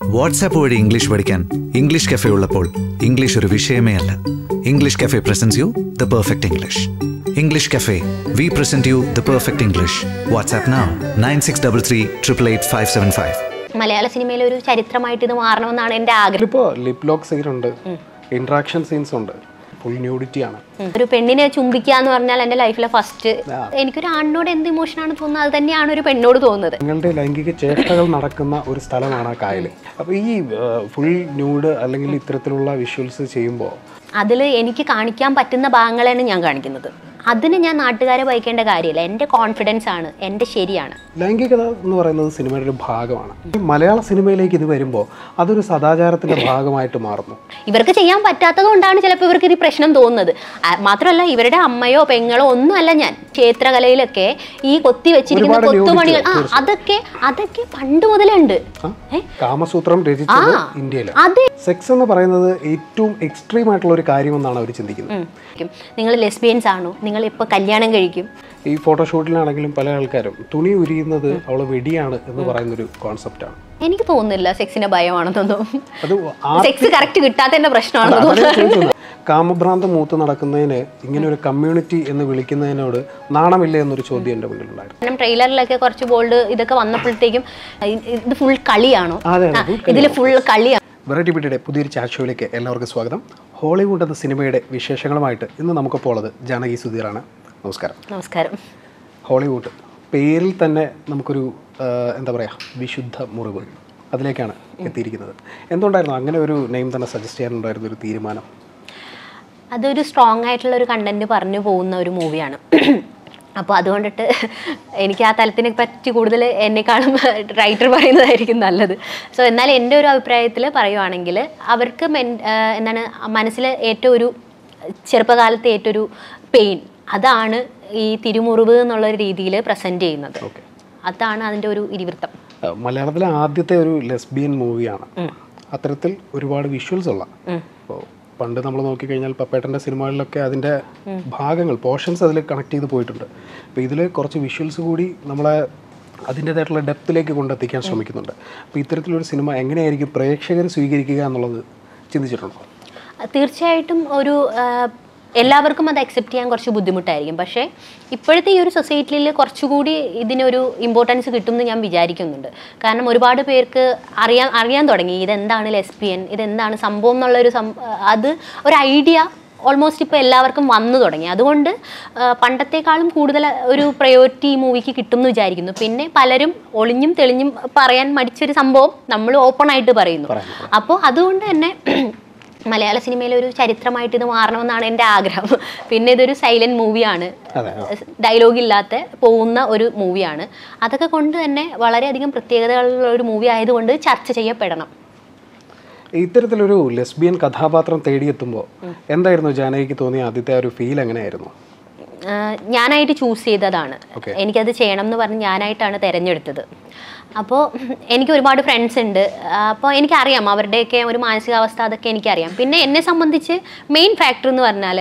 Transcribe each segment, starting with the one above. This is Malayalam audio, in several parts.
വാട്സാപ്പ് വഴി ഇംഗ്ലീഷ് പഠിക്കാൻ ഇംഗ്ലീഷ് കഫേ ഉള്ളപ്പോൾ ഇംഗ്ലീഷ് ഒരു വിഷയമേ അല്ല English cafe presents you the perfect English English cafe we present you the perfect English WhatsApp now nine six double three triple eight five seven five മലയാള സിനിമയിലെ ഒരു ചരിത്രമായിട്ട് ഇത് മാറണമെന്നാണ് എൻ്റെ ആഗ്രഹം ഇതിലിപ്പോൾ ലിപ് ലോക്ക് സീൻ ഉണ്ട് ഇൻട്രാക്ഷൻ സീൻസ് ഉണ്ട് ഫുൾ ന്യൂഡിറ്റി ആണ് ഒരു പെണ്ണിനെ ചുംബിക്കുക എന്ന് പറഞ്ഞാൽ എൻ്റെ ലൈഫിലെ ഫസ്റ്റ് എനിക്കൊരു ആണിനോട് എന്ത് ഇമോഷനാണ് തോന്നുന്നത് അത് തന്നെയാണ് ഒരു പെണ്ണോട് തോന്നുന്നത് നിങ്ങളുടെ ലൈംഗിക ചേഷ്ടകൾ നടക്കുന്ന ഒരു സ്ഥലമാണ് ആ കായൽ അപ്പോൾ ഈ ഫുൾ ന്യൂഡ് അല്ലെങ്കിൽ ഇത്തരത്തിലുള്ള വിഷ്വൽസ് ചെയ്യുമ്പോൾ അതിൽ എനിക്ക് കാണിക്കാൻ പറ്റുന്ന ഭാഗങ്ങളാണ് ഞാൻ കാണിക്കുന്നത് അതിന് ഞാൻ നാട്ടുകാരെ വഹിക്കേണ്ട കാര്യമില്ല എൻ്റെ കോൺഫിഡൻസ് ആണ് എൻ്റെ ശരിയാണ് ലൈംഗികത എന്ന് പറയുന്നത് സിനിമയുടെ ഒരു ഭാഗമാണ് ഈ മലയാള സിനിമയിലേക്ക് ഇത് വരുമ്പോൾ അതൊരു സദാചാരത്തിന്റെ ഭാഗമായിട്ട് മാറുന്നു ഇവർക്ക് ചെയ്യാൻ പറ്റാത്തത് കൊണ്ടാണ് ചിലപ്പോൾ ഇവർക്ക് ഇത് പ്രശ്നം തോന്നുന്നത് ആ, മാത്രമല്ല ഇവരുടെ അമ്മയോ പെങ്ങളോ ഒന്നുമല്ല ഞാൻ ക്ഷേത്രകലയിലൊക്കെ ഈ കൊത്തി വെച്ചിരിക്കുന്ന ഒരുപാട് കൊത്തുപണികൾ ആ ന്യൂഡിറ്റി, അതൊക്കെ അതൊക്കെ പണ്ട് മുതലേ ഉണ്ട് ആ? കാമസൂത്രം രചിച്ചത് ഇന്ത്യയിലാണ് അതെ സെക്സ് എന്ന് പറയുന്നത് ഏറ്റവും എക്സ്ട്രീം ആയിട്ടുള്ള ഒരു കാര്യമെന്നാണ് അവർ ചിന്തിക്കുന്നത് നിങ്ങൾ ലെസ്ബിയൻസ് ആണോ നിങ്ങൾ ഇപ്പോൾ കല്യാണം കഴിക്കും ഈ ഫോട്ടോഷൂട്ടിലാണെങ്കിലും പല ആൾക്കാരും തുണി ഉരിയുന്നത് അവള് വെടിയാണ് എന്ന് പറയുന്നൊരു കോൺസെപ്റ്റാണ് എനിക്ക് തോന്നുന്നില്ല സെക്സിന്റെ ഭയമാണെന്നൊന്നും അത് ആ സെക്സ് കറക്റ്റ് കിട്ടാത്തതിന്റെ പ്രശ്നമാണെന്ന് അതാണ് തോന്നുന്നു ഞാൻ ചോദിച്ചത്. കാമഭ്രാന്തം മൂത്ത് നടക്കുന്നതിന് ഇങ്ങനെ ഒരു കമ്മ്യൂണിറ്റി എന്ന് വിളിക്കുന്നതിനോട് നാണമില്ല എന്നൊരു ചോദ്യം എൻ്റെ മുന്നിലുണ്ടായിരുന്നു കാരണം ട്രെയിലറിലൊക്കെ കുറച്ച് ബോൾഡ് ഇതൊക്കെ വന്നപ്പോഴത്തേക്കും ഇ- ഇത് ഫുൾ കളിയാണോ അതെ അതെ ഇതിൽ ഫുൾ കളിയാണ് വെറൈറ്റി പിടിയുടെ പുതിയൊരു ചാറ്റ് ഷോയിലേക്ക് എല്ലാവർക്കും സ്വാഗതം ഹോളിവുഡ് എന്ന സിനിമയുടെ വിശേഷങ്ങളുമായിട്ട് ഇന്ന് നമുക്കിപ്പോൾ ഉള്ളത് ജാനകി സുധീറാണ് നമസ്കാരം നമസ്കാരം ഹോളിവുഡ് പേരിൽ തന്നെ നമുക്കൊരു ആ, എന്താ പറയുക വിശുദ്ധ മുറിവ് അതിലേക്കാണ് എത്തിയിരിക്കുന്നത് എന്തുകൊണ്ടായിരുന്നു അങ്ങനെ ഒരു നെയിം തന്നെ സജസ്റ്റ് ചെയ്യാനുണ്ടായിരുന്ന ഒരു തീരുമാനം അതൊരു സ്ട്രോങ് ആയിട്ടുള്ള ഒരു കണ്ടന്റ് പറഞ്ഞു പോകുന്ന ഒരു മൂവിയാണ് അപ്പോൾ അതുകൊണ്ടിട്ട് എനിക്ക് ആ തലത്തിനെ പറ്റി കൂടുതൽ എന്നെക്കാളും റൈറ്റർ പറയുന്നതായിരിക്കും നല്ലത് സോ എന്നാൽ എൻ്റെ ഒരു അഭിപ്രായത്തിൽ പറയുവാണെങ്കിൽ അവർക്ക് മെൻ ആ, എന്താണ് മനസ്സിൽ ഏറ്റവും ഒരു ചെറുപ്പകാലത്തെ ഏറ്റവും ഒരു പെയിൻ അതാണ് ഈ തിരുമുറിവ് എന്നുള്ള ഒരു രീതിയിൽ പ്രസൻറ്റ് ചെയ്യുന്നത് ഓക്കെ അതാണ് അതിൻ്റെ ഒരു ഇതിവൃത്തം മലയാളത്തിലെ ആദ്യത്തെ ഒരു ലെസ്ബിയൻ മൂവിയാണ് അത്തരത്തിൽ ഒരുപാട് വിഷ്വൽസ് ഉള്ള അപ്പോൾ പണ്ട് നമ്മൾ നോക്കിക്കഴിഞ്ഞാൽ പപ്പേട്ടൻ്റെ സിനിമകളിലൊക്കെ അതിൻ്റെ ഭാഗങ്ങൾ പോർഷൻസ് അതിൽ കണക്ട് ചെയ്ത് പോയിട്ടുണ്ട് അപ്പോൾ ഇതിൽ കുറച്ച് വിഷ്വൽസ് കൂടി നമ്മളെ അതിൻ്റേതായിട്ടുള്ള ഡെപ്തിലേക്ക് കൊണ്ടെത്തിക്കാൻ ശ്രമിക്കുന്നുണ്ട് അപ്പോൾ ഇത്തരത്തിലൊരു സിനിമ എങ്ങനെയായിരിക്കും പ്രേക്ഷകർ സ്വീകരിക്കുക എന്നുള്ളത് ചിന്തിച്ചിട്ടുണ്ടോ തീർച്ചയായിട്ടും ഒരു ആ, എല്ലാവർക്കും അത് അക്സെപ്റ്റ് ചെയ്യാൻ കുറച്ച് ബുദ്ധിമുട്ടായിരിക്കും പക്ഷേ ഇപ്പോഴത്തെ ഈ ഒരു സൊസൈറ്റിയിൽ കുറച്ചുകൂടി ഇതിനൊരു ഇമ്പോർട്ടൻസ് കിട്ടും എന്ന് ഞാൻ വിചാരിക്കുന്നുണ്ട് കാരണം ഒരുപാട് പേർക്ക് അറിയാൻ അറിയാൻ തുടങ്ങി ഇതെന്താണ് ലെസ്ബിയൻ ഇതെന്താണ് സംഭവം എന്നുള്ളൊരു സം അത് ഒരു ഐഡിയ ഓൾമോസ്റ്റ് ഇപ്പോൾ എല്ലാവർക്കും വന്നു തുടങ്ങി അതുകൊണ്ട് ആ, പണ്ടത്തെക്കാളും കൂടുതൽ ഒരു പ്രയോറിറ്റി ഈ മൂവിക്ക് കിട്ടും എന്ന് വിചാരിക്കുന്നു പിന്നെ പലരും ഒളിഞ്ഞും തെളിഞ്ഞും പറയാൻ മടിച്ചൊരു സംഭവം നമ്മൾ ഓപ്പൺ ആയിട്ട് പറയുന്നു അപ്പോൾ അതുകൊണ്ട് തന്നെ മലയാള സിനിമയിലെ ഒരു ചരിത്രമായിട്ട് ഇത് മാറണമെന്നാണ് എൻ്റെ ആഗ്രഹം പിന്നെ ഇതൊരു സൈലന്റ് മൂവിയാണ് അതെ ഡയലോഗ് ഇല്ലാത്ത പോകുന്ന ഒരു മൂവിയാണ് അതൊക്കെ കൊണ്ട് തന്നെ വളരെയധികം പ്രത്യേകതകളുള്ള ഒരു മൂവി ആയതുകൊണ്ട് ചർച്ച ചെയ്യപ്പെടണം ഇത്തരത്തിലൊരു ലെസ്ബിയൻ കഥാപാത്രം തേടിയെത്തുമ്പോൾ എന്തായിരുന്നു ജാനകിക്ക് തോന്നിയ ആദ്യത്തെ ആ ഒരു ഫീൽ എങ്ങനെയായിരുന്നു ആഹ് ഞാനായിട്ട് ചൂസ് ചെയ്തതാണ് Okay. എനിക്കത് ചെയ്യണം എന്ന് പറഞ്ഞ് ഞാനായിട്ടാണ് തിരഞ്ഞെടുത്തത് അപ്പോൾ എനിക്ക് ഒരുപാട് ഫ്രണ്ട്സ് ഉണ്ട് അപ്പോൾ എനിക്കറിയാം അവരുടെയൊക്കെ ഒരു മാനസികാവസ്ഥ അതൊക്കെ എനിക്കറിയാം പിന്നെ എന്നെ സംബന്ധിച്ച് മെയിൻ ഫാക്ടർ എന്ന് പറഞ്ഞാൽ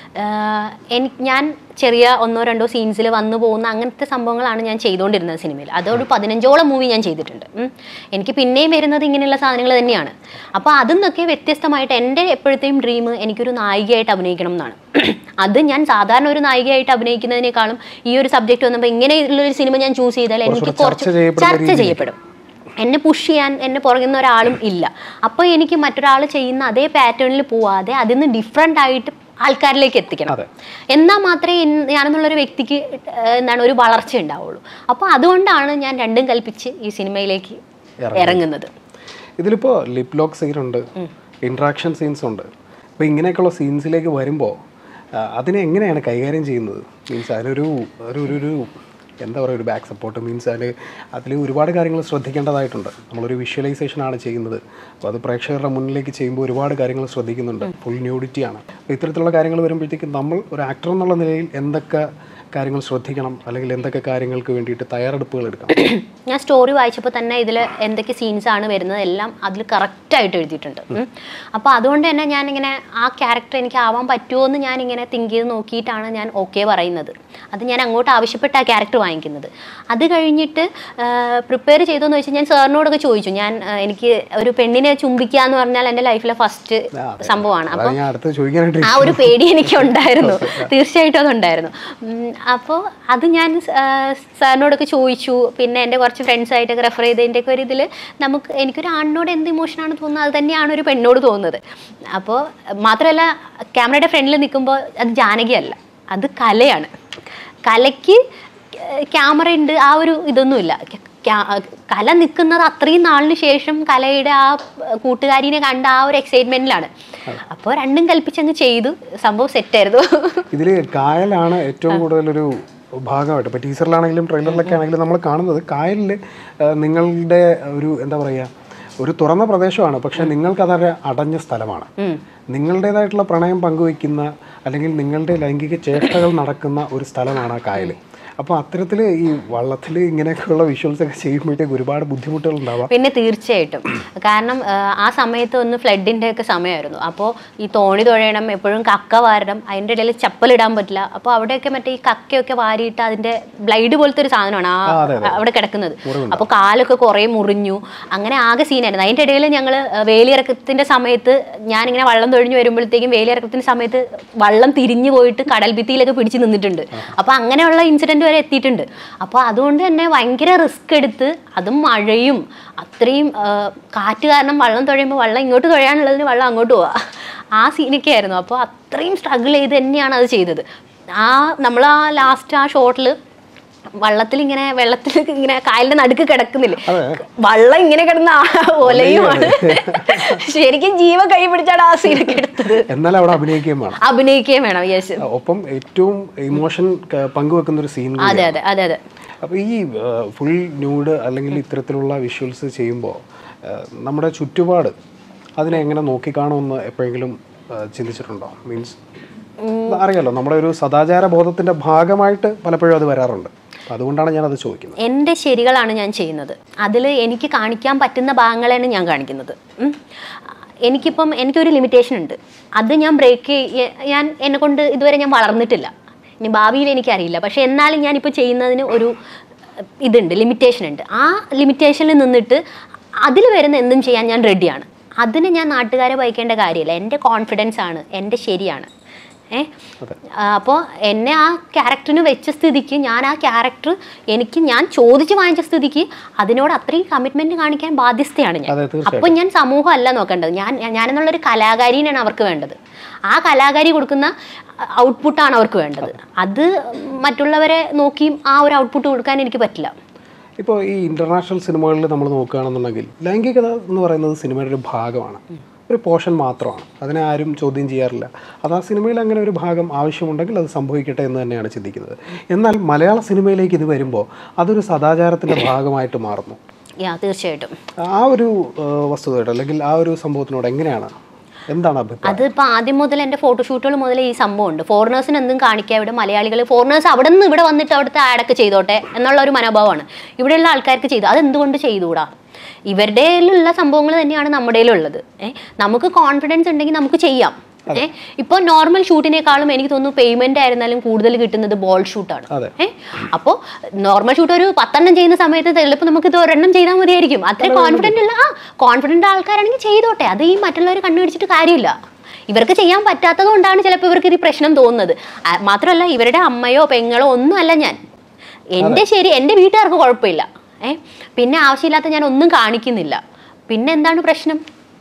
എനിക്ക് ഞാൻ ചെറിയ ഒന്നോ രണ്ടോ സീൻസിൽ വന്നു പോകുന്ന അങ്ങനത്തെ സംഭവങ്ങളാണ് ഞാൻ ചെയ്തുകൊണ്ടിരുന്നത് സിനിമയിൽ അതൊരു പതിനഞ്ചോളം മൂവി ഞാൻ ചെയ്തിട്ടുണ്ട് ഉം. എനിക്ക് പിന്നെയും വരുന്നത് ഇങ്ങനെയുള്ള സാധനങ്ങൾ തന്നെയാണ് അപ്പോൾ അതിൽ നിന്നൊക്കെ വ്യത്യസ്തമായിട്ട് എൻ്റെ എപ്പോഴത്തെയും ഡ്രീം എനിക്കൊരു നായികയായിട്ട് അഭിനയിക്കണം എന്നാണ് അത് ഞാൻ സാധാരണ ഒരു നായികയായിട്ട് അഭിനയിക്കുന്നതിനേക്കാളും ഈ ഒരു സബ്ജക്റ്റ് വന്നപ്പോൾ ഇങ്ങനെയുള്ള ഒരു സിനിമ ഞാൻ ചൂസ് ചെയ്താൽ എനിക്ക് കുറച്ചുകൂടെ കുറച്ച് ചർച്ച ചെയ്യപ്പെടുന്ന ചർച്ച ചെയ്യപ്പെടും എന്നെ പുഷ് ചെയ്യാൻ എന്നെ പുറകുന്ന ഒരാളും ഇല്ല അപ്പോൾ എനിക്ക് മറ്റൊരാൾ ചെയ്യുന്ന അതേ പാറ്റേണിൽ പോവാതെ അതിൽ നിന്ന് ഡിഫറെൻ്റ് ആയിട്ട് ആൾക്കാരിലേക്ക് എത്തിക്കണം അതെ. എന്നാൽ മാത്രമേ ഇൻ- ഞാനെന്നുള്ളൊരു വ്യക്തിക്ക് ഏഹ്, എന്താണ് ഒരു വളർച്ച ഉണ്ടാവുള്ളൂ അപ്പോൾ അതുകൊണ്ടാണ് ഞാൻ രണ്ടും കൽപ്പിച്ച് ഈ സിനിമയിലേക്ക് ഇറങ്ങുന്നത് ഇതിലിപ്പോൾ ലിപ് ലോക്ക് സീൻ ഉണ്ട് ഇൻട്രാക്ഷൻ സീൻസ് ഉണ്ട് അപ്പോൾ ഇങ്ങനെയൊക്കെയുള്ള സീൻസിലേക്ക് വരുമ്പോൾ അതിനെ എങ്ങനെയാണ് കൈകാര്യം ചെയ്യുന്നത് മീൻസ് അതിനൊരു ഒരു ഒരു ഒരു എന്താ പറയുക ഒരു ബാക്ക് സപ്പോർട്ട് മീൻസ് അതിൽ അതിൽ ഒരുപാട് കാര്യങ്ങൾ ശ്രദ്ധിക്കേണ്ടതായിട്ടുണ്ട് നമ്മളൊരു വിഷ്വലൈസേഷൻ ആണ് ചെയ്യുന്നത് അപ്പോൾ അത് പ്രേക്ഷകരുടെ മുന്നിലേക്ക് ചെയ്യുമ്പോൾ ഒരുപാട് കാര്യങ്ങൾ ശ്രദ്ധിക്കുന്നുണ്ട് ഫുൾ ന്യൂഡിറ്റി ആണ് അപ്പോൾ ഇത്തരത്തിലുള്ള കാര്യങ്ങൾ വരുമ്പോഴത്തേക്കും നമ്മൾ ഒരു ആക്ടർ എന്നുള്ള നിലയിൽ എന്തൊക്കെ കാര്യങ്ങൾ ശ്രദ്ധിക്കണം അല്ലെങ്കിൽ എന്തൊക്കെ കാര്യങ്ങൾക്ക് വേണ്ടിയിട്ട് തയ്യാറെടുപ്പുകൾ എടുക്കണം ഞാൻ സ്റ്റോറി വായിച്ചപ്പോൾ തന്നെ ഇതിൽ എന്തൊക്കെ സീൻസ് ആണ് വരുന്നത് എല്ലാം അതിൽ കറക്റ്റായിട്ട് എഴുതിയിട്ടുണ്ട് അപ്പോൾ അതുകൊണ്ട് തന്നെ ഞാനിങ്ങനെ ആ ക്യാരക്ടർ എനിക്ക് ആവാൻ പറ്റുമോ എന്ന് ഞാനിങ്ങനെ തിങ്ക് ചെയ്ത് നോക്കിയിട്ടാണ് ഞാൻ ഓക്കെ പറയുന്നത് അത് ഞാൻ അങ്ങോട്ട് ആവശ്യപ്പെട്ട ആ ക്യാരക്ടർ വാങ്ങിക്കുന്നത് അത് കഴിഞ്ഞിട്ട് പ്രിപ്പയർ ചെയ്തോന്ന് വെച്ചാൽ ഞാൻ സാറിനോടൊക്കെ ചോദിച്ചു ഞാൻ ആ, എനിക്ക് ഒരു പെണ്ണിനെ ചുംബിക്കുക എന്ന് പറഞ്ഞാൽ എൻ്റെ ലൈഫിലെ ഫസ്റ്റ് സംഭവമാണ് അപ്പോൾ അതാണ് ഞാൻ അടുത്ത് ചോദിക്കാനായിട്ട് ആ ഒരു പേടി എനിക്ക് ഉണ്ടായിരുന്നു തീർച്ചയായിട്ടും അതുണ്ടായിരുന്നു അപ്പോൾ അത് ഞാൻ ആ, സാറിനോടൊക്കെ ചോദിച്ചു പിന്നെ എൻ്റെ കുറച്ച് ഫ്രണ്ട്സായിട്ടൊക്കെ റെഫർ ചെയ്തതിൻ്റെ ഒക്കെ ഒരു ഇതിൽ നമുക്ക് എനിക്കൊരു ആണിനോട് എന്ത് ഇമോഷനാണ് തോന്നുന്നത് അത് തന്നെയാണ് ഒരു പെണ്ണോട് തോന്നുന്നത് അപ്പോൾ മാത്രമല്ല ക്യാമറയുടെ ഫ്രണ്ടിൽ നിൽക്കുമ്പോൾ അത് ജാനകിയല്ല അത് കലയാണ് കലയ്ക്ക് ക്യാമറ ഉണ്ട് ആ ഒരു ഇതൊന്നുമില്ല ക്യാ- കല നിൽക്കുന്നത് അത്രയും നാളിന് ശേഷം കലയുടെ ആ കൂട്ടുകാരിനെ കണ്ട ആ ഒരു എക്സൈറ്റ്മെന്റിലാണ് അപ്പോൾ രണ്ടും കൽപ്പിച്ചങ്ങ് ചെയ്തു സംഭവം സെറ്റായിരുന്നു ഇതിൽ കായലാണ് ഏറ്റവും കൂടുതലൊരു ഭാഗമായിട്ട് ഇപ്പോൾ ടീച്ചറിലാണെങ്കിലും ട്രെയിലറിലൊക്കെ ആണെങ്കിലും നമ്മൾ കാണുന്നത് കായലിൽ നിങ്ങളുടെ ഒരു എന്താ പറയുക ഒരു തുറന്ന പ്രദേശമാണ് പക്ഷെ നിങ്ങൾക്കതൊരു അടഞ്ഞ സ്ഥലമാണ് നിങ്ങളുടേതായിട്ടുള്ള പ്രണയം പങ്കുവയ്ക്കുന്ന അല്ലെങ്കിൽ നിങ്ങളുടെ ലൈംഗിക ചേഷ്ടകൾ നടക്കുന്ന ഒരു സ്ഥലമാണ് ആ കായൽ അപ്പോൾ അത്തരത്തിൽ ഈ വള്ളത്തിൽ ഇങ്ങനെയൊക്കെയുള്ള വിഷ്വൽസ് ഒക്കെ ചെയ്യുമ്പോഴത്തേക്ക് ഒരുപാട് ബുദ്ധിമുട്ടുകൾ ഉണ്ടാവാം പിന്നെ തീർച്ചയായിട്ടും കാരണം ആ, ആ സമയത്ത് ഒന്ന് ഫ്ലഡിൻ്റെ ഒക്കെ സമയമായിരുന്നു അപ്പോൾ ഈ തോണി തുഴയണം എപ്പോഴും കക്ക വാരണം അതിൻ്റെ ഇടയിൽ ചപ്പലിടാൻ പറ്റില്ല അപ്പോൾ അവിടെയൊക്കെ മറ്റേ ഈ കക്കയൊക്കെ വാരിയിട്ട് അതിൻ്റെ ബ്ലൈഡ് പോലത്തെ ഒരു സാധനമാണ് ആ അവിടെ കിടക്കുന്നത് അപ്പോൾ കാലൊക്കെ കുറേ മുറിഞ്ഞു അങ്ങനെ ആകെ സീനായിരുന്നു അതിൻ്റെ ഇടയിൽ ഞങ്ങൾ വേലിയിറക്കത്തിൻ്റെ സമയത്ത് ഞാനിങ്ങനെ വള്ളം തൊഴിഞ്ഞു വരുമ്പോഴത്തേക്കും വേലിയിറക്കത്തിൻ്റെ സമയത്ത് വള്ളം തിരിഞ്ഞു പോയിട്ട് കടൽ ഭിത്തിയിലൊക്കെ പിടിച്ച് നിന്നിട്ടുണ്ട് അപ്പോൾ അങ്ങനെയുള്ള ഇൻസിഡൻറ്റ് വരെ എത്തിയിട്ടുണ്ട് അപ്പോൾ അതുകൊണ്ട് തന്നെ ഭയങ്കര റിസ്ക് എടുത്ത് അതും മഴയും അത്രയും ആ, കാറ്റ് കാരണം വള്ളം തുഴയുമ്പോൾ വള്ളം ഇങ്ങോട്ട് തുഴയാനുള്ളതിന് വള്ളം അങ്ങോട്ട് പോവാ ആ സീനൊക്കെ ആയിരുന്നു അപ്പോൾ അത്രയും സ്ട്രഗിൾ ചെയ്ത് തന്നെയാണ് അത് ചെയ്തത് ആ നമ്മൾ ആ ലാസ്റ്റ് ആ ഷോട്ടിൽ വള്ളത്തിൽ ഇങ്ങനെ വെള്ളത്തിൽ ഇങ്ങനെ കായലിന്റെ നടുക്ക് കിടക്കുന്നില്ലേ വള്ളം ഇങ്ങനെ കിടന്ന ആ ഒലയുമാണ് ശരിക്കും ജീവ കൈ പിടിച്ചാണ് ആ സീനൊക്കെ എടുത്തത് എന്നാൽ അവിടെ അഭിനയിക്കുകയും വേണം അഭിനയിക്കുകയും വേണം യെസ് ഒപ്പം ഏറ്റവും ഇമോഷൻ പങ്കുവെക്കുന്ന ഒരു സീൻ അതെ അതെ അതെ അതെ അപ്പോൾ ഈ ഫുൾ ന്യൂഡ് അല്ലെങ്കിൽ ഇത്തരത്തിലുള്ള വിഷ്വൽസ് ചെയ്യുമ്പോൾ നമ്മുടെ ചുറ്റുപാട് അതിനെ എങ്ങനെ നോക്കിക്കാണുമെന്ന് എപ്പോഴെങ്കിലും ആ, ചിന്തിച്ചിട്ടുണ്ടോ മീൻസ് അറിയാലോ നമ്മുടെ ഒരു സദാചാര ബോധത്തിന്റെ ഭാഗമായിട്ട് പലപ്പോഴും അത് വരാറുണ്ട് അപ്പൊ അതുകൊണ്ടാണ് ഞാൻ അത് ചോദിക്കുന്നത് എൻ്റെ ശരികളാണ് ഞാൻ ചെയ്യുന്നത് അതിൽ എനിക്ക് കാണിക്കാൻ പറ്റുന്ന ഭാഗങ്ങളാണ് ഞാൻ കാണിക്കുന്നത് ഉം. എനിക്കിപ്പം എനിക്കൊരു ലിമിറ്റേഷൻ ഉണ്ട് അത് ഞാൻ ബ്രേക്ക് ഞാൻ എന്നെ കൊണ്ട് ഇതുവരെ ഞാൻ വളർന്നിട്ടില്ല ഇനി ഭാവിയിൽ എനിക്കറിയില്ല പക്ഷെ എന്നാലും ഞാനിപ്പോൾ ചെയ്യുന്നതിന് ഒരു അഹ്, ഇതുണ്ട് ലിമിറ്റേഷൻ ഉണ്ട് ആ ലിമിറ്റേഷനിൽ നിന്നിട്ട് അതിൽ വരുന്ന എന്തും ചെയ്യാൻ ഞാൻ റെഡിയാണ് അതിന് ഞാൻ നാട്ടുകാരെ വഹിക്കേണ്ട കാര്യമില്ല എൻ്റെ കോൺഫിഡൻസ് ആണ് എൻ്റെ ശരിയാണ് ഏ അപ്പോൾ എന്നെ ആ ക്യാരക്ടറിന് വെച്ച സ്ഥിതിക്ക് ഞാൻ ആ ക്യാരക്ടർ എനിക്ക് ഞാൻ ചോദിച്ച് വാങ്ങിച്ച സ്ഥിതിക്ക് അതിനോട് അത്രയും കമ്മിറ്റ്മെന്റ് കാണിക്കാൻ ബാധ്യസ്ഥയാണ് ഞാൻ അതെ, തീർച്ചയായിട്ടും. അപ്പോൾ ഞാൻ സമൂഹം അല്ല നോക്കേണ്ടത് ഞാൻ ഞാനെന്നുള്ളൊരു കലാകാരിനെയാണ് അവർക്ക് വേണ്ടത് ആ കലാകാരി കൊടുക്കുന്ന ഔട്ട്പുട്ടാണ് അവർക്ക് വേണ്ടത് അത് മറ്റുള്ളവരെ നോക്കിയും ആ ഒരു ഔട്ട്പുട്ട് കൊടുക്കാൻ എനിക്ക് പറ്റില്ല ഇപ്പോൾ ഈ ഇന്റർനാഷണൽ സിനിമകളിൽ നമ്മൾ നോക്കുകയാണെന്നുണ്ടെങ്കിൽ ലൈംഗികത എന്ന് പറയുന്നത് സിനിമയുടെ ഒരു ഭാഗമാണ് ഒരു പോർഷൻ മാത്രമാണ് അതിനെ ആരും ചോദ്യം ചെയ്യാറില്ല അത് ആ സിനിമയിൽ അങ്ങനെ ഒരു ഭാഗം ആവശ്യമുണ്ടെങ്കിൽ അത് സംഭവിക്കട്ടെ എന്ന് തന്നെയാണ് ചിന്തിക്കുന്നത് എന്നാൽ മലയാള സിനിമയിലേക്ക് ഇത് വരുമ്പോൾ അതൊരു സദാചാരത്തിൻ്റെ ഭാഗമായിട്ട് മാറുന്നു യാ തീർച്ചയായിട്ടും ആ ഒരു ആ, വസ്തുതയോട് അല്ലെങ്കിൽ ആ ഒരു സംഭവത്തിനോട് എങ്ങനെയാണ് എന്താണ് അഭിപ്രായം അത് ഇപ്പൊ ആദ്യം മുതൽ എൻ്റെ ഫോട്ടോഷൂട്ടുകൾ മുതൽ ഈ സംഭവം ഉണ്ട് ഫോറിനേഴ്സിന് എന്തും കാണിക്കുക ഇവിടെ മലയാളികൾ ഫോറിനേഴ്സ് അവിടെ നിന്ന് ഇവിടെ വന്നിട്ട് അവിടുത്തെ ആഡൊക്കെ ചെയ്തോട്ടെ എന്നുള്ള ഒരു മനോഭാവമാണ് ഇവിടെയുള്ള ആൾക്കാർക്ക് ചെയ്തു അതെന്തുകൊണ്ട് ചെയ്തുകൂടാ ഇവരുടെ ഉള്ള സംഭവങ്ങൾ തന്നെയാണ് നമ്മുടെ ഉള്ളത് ഏ നമുക്ക് കോൺഫിഡൻസ് ഉണ്ടെങ്കിൽ നമുക്ക് ചെയ്യാം ഏ ഇപ്പോൾ നോർമൽ ഷൂട്ടിനേക്കാളും എനിക്ക് തോന്നുന്നു പേയ്മെന്റ് ആയിരുന്നാലും കൂടുതൽ കിട്ടുന്നത് ബോൾ ഷൂട്ടാണ് അതെ. ഏ അപ്പോൾ നോർമൽ ഷൂട്ട് ഒരു പത്തെണ്ണം ചെയ്യുന്ന സമയത്ത് ചിലപ്പോൾ നമുക്ക് ഇത് ഒരെണ്ണം ചെയ്താൽ മതിയായിരിക്കും അത്ര കോൺഫിഡൻ്റ് ഉള്ള ആ കോൺഫിഡൻ്റ് ആൾക്കാരാണെങ്കിൽ ചെയ്തോട്ടെ അത് ഈ മറ്റുള്ളവർ കണ്ണുപിടിച്ചിട്ട് കാര്യമില്ല ഇവർക്ക് ചെയ്യാൻ പറ്റാത്തത് കൊണ്ടാണ് ചിലപ്പോൾ ഇവർക്ക് ഇത് പ്രശ്നം തോന്നുന്നത് ആ, മാത്രമല്ല ഇവരുടെ അമ്മയോ പെങ്ങളോ ഒന്നും അല്ല ഞാൻ എൻ്റെ ശരി എൻ്റെ വീട്ടുകാർക്ക് കുഴപ്പമില്ല ഏ പിന്നെ ആവശ്യമില്ലാത്ത ഞാൻ ഒന്നും കാണിക്കുന്നില്ല പിന്നെ എന്താണ് പ്രശ്നം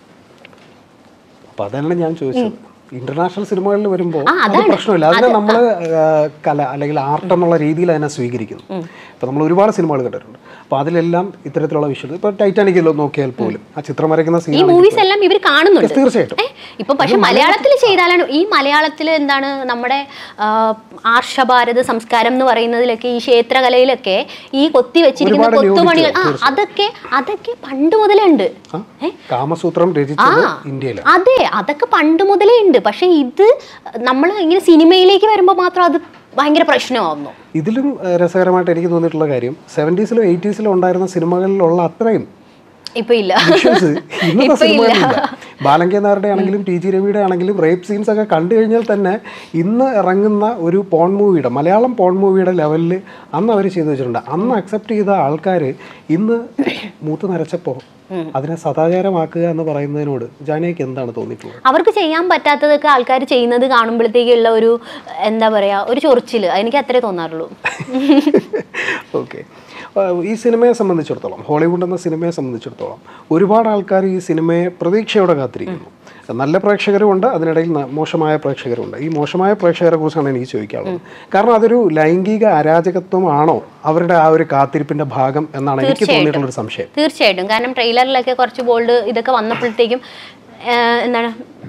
അപ്പൊ അതാണ് ഞാൻ ചോദിച്ചത് ഇന്റർനാഷണൽ സിനിമകളിൽ വരുമ്പോൾ ആ, അത് അതാണ്. പ്രശ്നമില്ല അതിനെ നമ്മൾ കല അല്ലെങ്കിൽ ആർട്ട് എന്നുള്ള രീതിയിൽ അതിനെ സ്വീകരിക്കുന്നു ഇപ്പൊ നമ്മൾ ഒരുപാട് സിനിമകൾ കണ്ടിട്ടുണ്ട് അപ്പൊ അതിലെല്ലാം ഇത്തരത്തിലുള്ള വിഷ്വൽ ഇപ്പൊ ടൈറ്റാനിക് നോക്കിയാൽ പോലും ആ ചിത്രം വരയ്ക്കുന്ന ഈ സീൻ മൂവീസ് എല്ലാം ഇവർ കാണുന്നുണ്ട് തീർച്ചയായിട്ടും ഏ, ഇപ്പൊ പക്ഷെ മലയാളത്തിൽ ചെയ്താലാണ് ഈ മലയാളത്തിൽ എന്താണ് നമ്മുടെ ആ, ആർഷഭാരത സംസ്കാരം എന്ന് പറയുന്നതിലൊക്കെ ഈ ക്ഷേത്രകലയിലൊക്കെ ഈ കൊത്തി വെച്ചിരിക്കുന്ന ഒരുപാട് കൊത്തുപണികൾ ആ യോജിച്ചു, അതൊക്കെ അതൊക്കെ പണ്ട് മുതലേ ഉണ്ട് ആ, ഏ? കാമസൂത്രം ആ രചിച്ചത് ഇന്ത്യയിലാണ് അതെ അതൊക്കെ പണ്ട് മുതലേ ഉണ്ട് പക്ഷെ ഇത് നമ്മൾ ഇങ്ങനെ സിനിമയിലേക്ക് വരുമ്പോൾ മാത്രം അത് ഭയങ്കര പ്രശ്നമാവുന്നു ഇതിലും ഏഹ്, രസകരമായിട്ട് എനിക്ക് തോന്നിയിട്ടുള്ള കാര്യം സെവൻറ്റീസിലും എയ്റ്റീസിലും ഉണ്ടായിരുന്ന സിനിമകളിലുള്ള അത്രയും ഇപ്പൊ ഇല്ല വിഷ്വൽസ് ഇന്നത്തെ ഇപ്പൊ ഇല്ല സിനിമകളിലില്ല ബാലങ്കേനാരുടെ ആണെങ്കിലും ടി ജി രവിയുടെ ആണെങ്കിലും റേപ്പ് സീൻസ് ഒക്കെ കണ്ടു കഴിഞ്ഞാൽ തന്നെ ഇന്ന് ഇറങ്ങുന്ന ഒരു പോൺ മൂവിയുടെ മലയാളം പോൺ മൂവിയുടെ ലെവലിൽ അന്ന് അവർ ചെയ്തു വെച്ചിട്ടുണ്ട് അന്ന് അക്സെപ്റ്റ് ചെയ്ത ആൾക്കാർ ഇന്ന് മൂത്ത് നരച്ചപ്പോൾ അതിനെ സദാചാരമാക്കുക എന്ന് പറയുന്നതിനോട് ജാനയ്ക്ക് എന്താണ് തോന്നിയിട്ടുള്ളത് അവർക്ക് ചെയ്യാൻ പറ്റാത്തതൊക്കെ ആൾക്കാർ ചെയ്യുന്നത് കാണുമ്പോഴത്തേക്കുള്ള ഒരു എന്താ പറയാ ഒരു ചൊറിച്ചില് എനിക്ക് അത്രേ തോന്നാറുള്ളൂ ഓക്കെ ഈ സിനിമയെ സംബന്ധിച്ചിടത്തോളം ഹോളിവുഡ് എന്ന സിനിമയെ സംബന്ധിച്ചിടത്തോളം ഒരുപാട് ആൾക്കാർ ഈ സിനിമയെ പ്രതീക്ഷയോടെ കാത്തിരിക്കുന്നു നല്ല പ്രേക്ഷകരുമുണ്ട് അതിനിടയിൽ ന- മോശമായ പ്രേക്ഷകരുണ്ട് ഈ മോശമായ പ്രേക്ഷകരെ കുറിച്ചാണ് എനിക്ക് ചോദിക്കാനുള്ളത് കാരണം അതൊരു ലൈംഗിക അരാജകത്വമാണോ അവരുടെ ആ ഒരു കാത്തിരിപ്പിന്റെ ഭാഗം എന്നാണ് എനിക്ക് തോന്നിയിട്ടുള്ള ഒരു സംശയം തീർച്ചയായിട്ടും കാരണം ട്രെയിലറിലൊക്കെ കുറച്ച് ബോൾഡ് ഇതൊക്കെ വന്നപ്പോഴത്തേക്കും ആഹ് എന്താണ്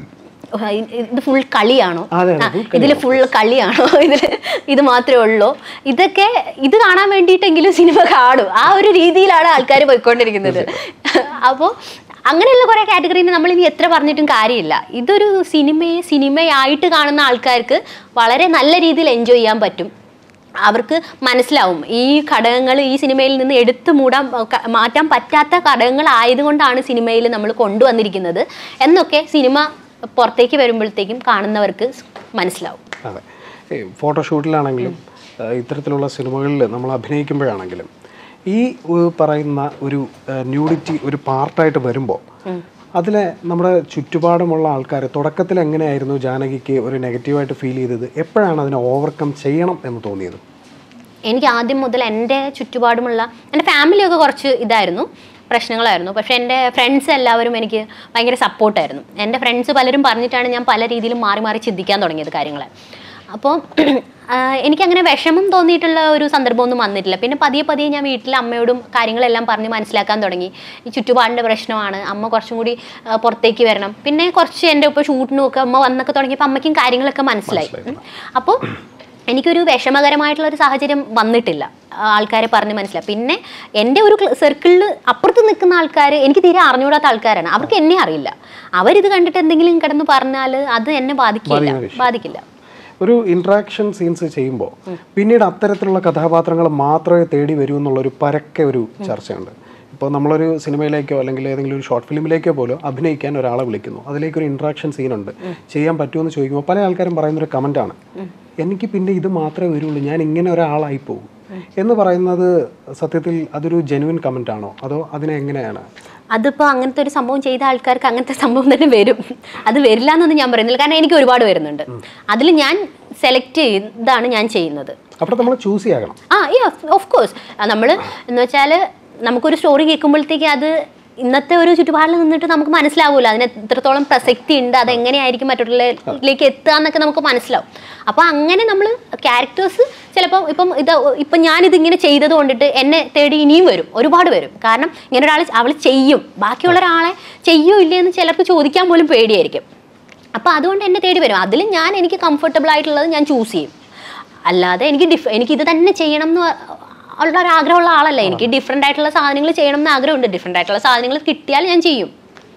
ഓ, ഇ- ഇത് ഫുൾ കളിയാണോ അതെ, ആ, full ഇതില് ഫുൾ കളിയാണോ ഇതില് ഇത് മാത്രമേ ഉള്ളൂ ഇതൊക്കെ ഇത് കാണാൻ വേണ്ടിയിട്ടെങ്കിലും സിനിമ കാണും ആ ഒരു രീതിയിലാണ് ആൾക്കാർ പോയിക്കൊണ്ടിരിക്കുന്നത് അപ്പോൾ അങ്ങനെയുള്ള കുറേ കാറ്റഗറീനെ നമ്മൾ ഇനി എത്ര പറഞ്ഞിട്ടും കാര്യമില്ല ഇതൊരു സിനിമയെ സിനിമയായിട്ട് കാണുന്ന ആൾക്കാർക്ക് വളരെ നല്ല രീതിയിൽ എൻജോയ് ചെയ്യാൻ പറ്റും അവർക്ക് മനസ്സിലാവും ഈ ഘടകങ്ങൾ ഈ സിനിമയിൽ നിന്ന് എടുത്തു മൂടാൻ ക- മാറ്റാൻ പറ്റാത്ത ഘടകങ്ങൾ ആയതുകൊണ്ടാണ് സിനിമയിൽ നമ്മൾ കൊണ്ടുവന്നിരിക്കുന്നത് എന്നൊക്കെ സിനിമ പുറത്തേക്ക് വരുമ്പോഴത്തേക്കും കാണുന്നവർക്ക് മനസ്സിലാവും അതെ ഈ ഫോട്ടോഷൂട്ടിലാണെങ്കിലും ഏഹ് ഇത്തരത്തിലുള്ള സിനിമകളിൽ നമ്മൾ അഭിനയിക്കുമ്പോഴാണെങ്കിലും ഈ ഏഹ് പറയുന്ന ഒരു ന്യൂഡിറ്റി ഒരു പാർട്ടായിട്ട് വരുമ്പോൾ അതിലെ നമ്മുടെ ചുറ്റുപാടുമുള്ള ആൾക്കാർ തുടക്കത്തിൽ എങ്ങനെയായിരുന്നു ജാനകിക്ക് ഒരു നെഗറ്റീവായിട്ട് ഫീൽ ചെയ്തത് എപ്പോഴാണ് അതിനെ ഓവർകം ചെയ്യണം എന്ന് തോന്നിയത് എനിക്ക് ആദ്യം മുതൽ എൻ്റെ ചുറ്റുപാടുമുള്ള എൻ്റെ ഫാമിലിയൊക്കെ കുറച്ച് ഇതായിരുന്നു പ്രശ്നങ്ങളായിരുന്നു പക്ഷേ എൻ്റെ ഫ്രണ്ട്സ് എല്ലാവരും എനിക്ക് ഭയങ്കര സപ്പോർട്ടായിരുന്നു എൻ്റെ ഫ്രണ്ട്സ് പലരും പറഞ്ഞിട്ടാണ് ഞാൻ പല രീതിയിലും മാറി മാറി ചിന്തിക്കാൻ തുടങ്ങിയത് കാര്യങ്ങളെ അപ്പോൾ എനിക്കങ്ങനെ വിഷമം തോന്നിയിട്ടുള്ള ഒരു സന്ദർഭമൊന്നും വന്നിട്ടില്ല പിന്നെ പതിയെ പതിയെ ഞാൻ വീട്ടിൽ അമ്മയോടും കാര്യങ്ങളെല്ലാം പറഞ്ഞ് മനസ്സിലാക്കാൻ തുടങ്ങി ഈ ചുറ്റുപാടിൻ്റെ പ്രശ്നമാണ് അമ്മ കുറച്ചും കൂടി ആ, പുറത്തേക്ക് വരണം പിന്നെ കുറച്ച് എൻ്റെ ഇപ്പോൾ ഷൂട്ടിനും ഒക്കെ അമ്മ വന്നൊക്കെ തുടങ്ങിയപ്പോൾ അമ്മയ്ക്കും കാര്യങ്ങളൊക്കെ മനസ്സിലായി അപ്പോൾ എനിക്കൊരു വിഷമകരമായിട്ടുള്ള ഒരു സാഹചര്യം വന്നിട്ടില്ല ആ, ആൾക്കാരെ പറഞ്ഞ് മനസ്സിലായി പിന്നെ എൻ്റെ ഒരു സർക്കിളിൽ അപ്പുറത്ത് നിൽക്കുന്ന ആൾക്കാർ എനിക്ക് തീരെ അറിഞ്ഞുകൂടാത്ത ആൾക്കാരാണ് അവർക്ക് എന്നെ അറിയില്ല അവരിത് കണ്ടിട്ട് എന്തെങ്കിലും കിടന്ന് പറഞ്ഞാൽ അത് എന്നെ ബാധിക്കില്ല ബാധിക്കുന്ന വിഷയം. ബാധിക്കില്ല ഒരു ഇൻട്രാക്ഷൻ സീൻസ് ചെയ്യുമ്പോൾ പിന്നീട് അത്തരത്തിലുള്ള കഥാപാത്രങ്ങൾ മാത്രമേ തേടി വരൂ എന്നുള്ളൊരു പരക്കെ ഒരു ചർച്ചയുണ്ട് ഇപ്പോൾ നമ്മളൊരു സിനിമയിലേക്കോ അല്ലെങ്കിൽ ഏതെങ്കിലും ഒരു ഷോർട്ട് ഫിലിമിലേക്കോ പോലും അഭിനയിക്കാൻ ഒരാളെ വിളിക്കുന്നു അതിലേക്കൊരു ഇൻട്രാക്ഷൻ സീനുണ്ട് ചെയ്യാൻ പറ്റുമെന്ന് ചോദിക്കുമ്പോൾ പല ആൾക്കാരും പറയുന്നൊരു കമൻറ്റാണ് എനിക്ക് പിന്നെ ഇത് മാത്രമേ വരുള്ളൂ ഞാൻ ഇങ്ങനെ ഒരാളായി പോകും എന്ന് പറയുന്നത് സത്യത്തിൽ അതൊരു ജെനുവിൻ കമൻ്റ് ആണോ അതോ അതിനെ എങ്ങനെയാണ് അതിപ്പോൾ അങ്ങനത്തെ ഒരു സംഭവം ചെയ്ത ആൾക്കാർക്ക് അങ്ങനത്തെ സംഭവം തന്നെ വരും അത് വരില്ല എന്നൊന്നും ഞാൻ പറയുന്നില്ല കാരണം എനിക്ക് ഒരുപാട് വരുന്നുണ്ട് അതിൽ ഞാൻ സെലക്ട് ചെയ്താണ് ഞാൻ ചെയ്യുന്നത് അപ്പോൾ നമ്മൾ ചൂസ് ചെയ്യാകണം ആ ഈ ഓഫ് കോഴ്സ് നമ്മൾ എന്ന് വെച്ചാൽ നമുക്കൊരു സ്റ്റോറി കേൾക്കുമ്പോഴത്തേക്ക് അത് ഇന്നത്തെ ഒരു ചുറ്റുപാടിൽ നിന്നിട്ട് നമുക്ക് മനസ്സിലാവുമല്ലോ അതിന് എത്രത്തോളം പ്രസക്തി ഉണ്ട് അത് എങ്ങനെയായിരിക്കും മറ്റുള്ളവരിലേക്ക് എത്തുക എന്നൊക്കെ നമുക്ക് മനസ്സിലാവും അപ്പോൾ അങ്ങനെ നമ്മൾ ക്യാരക്ടേഴ്സ് ചിലപ്പം ഇപ്പം ഇത് ഇപ്പം ഞാനിതിങ്ങനെ ചെയ്തത് കൊണ്ടിട്ട് എന്നെ തേടി ഇനിയും വരും ഒരുപാട് വരും കാരണം ഇങ്ങനെ ഒരാൾ അവൾ ചെയ്യും ബാക്കിയുള്ള ഒരാളെ ചെയ്യോ ഇല്ലേ എന്ന് ചിലർക്ക് ചോദിക്കാൻ പോലും പേടിയായിരിക്കും അപ്പോൾ അതുകൊണ്ട് എന്നെ തേടി വരും അതിൽ ഞാൻ എനിക്ക് കംഫർട്ടബിൾ ആയിട്ടുള്ളത് ഞാൻ ചൂസ് ചെയ്യും അല്ലാതെ എനിക്ക് ഡിഫ് എനിക്ക് ഇത് തന്നെ ചെയ്യണം എന്ന് ഉള്ള ഒരു ആഗ്രഹമുള്ള ആളല്ല എനിക്ക് ഡിഫറെൻ്റ് ആയിട്ടുള്ള സാധനങ്ങൾ ചെയ്യണം എന്ന് ആഗ്രഹമുണ്ട് ഡിഫറെൻ്റ് ആയിട്ടുള്ള സാധനങ്ങൾ കിട്ടിയാൽ ഞാൻ ചെയ്യും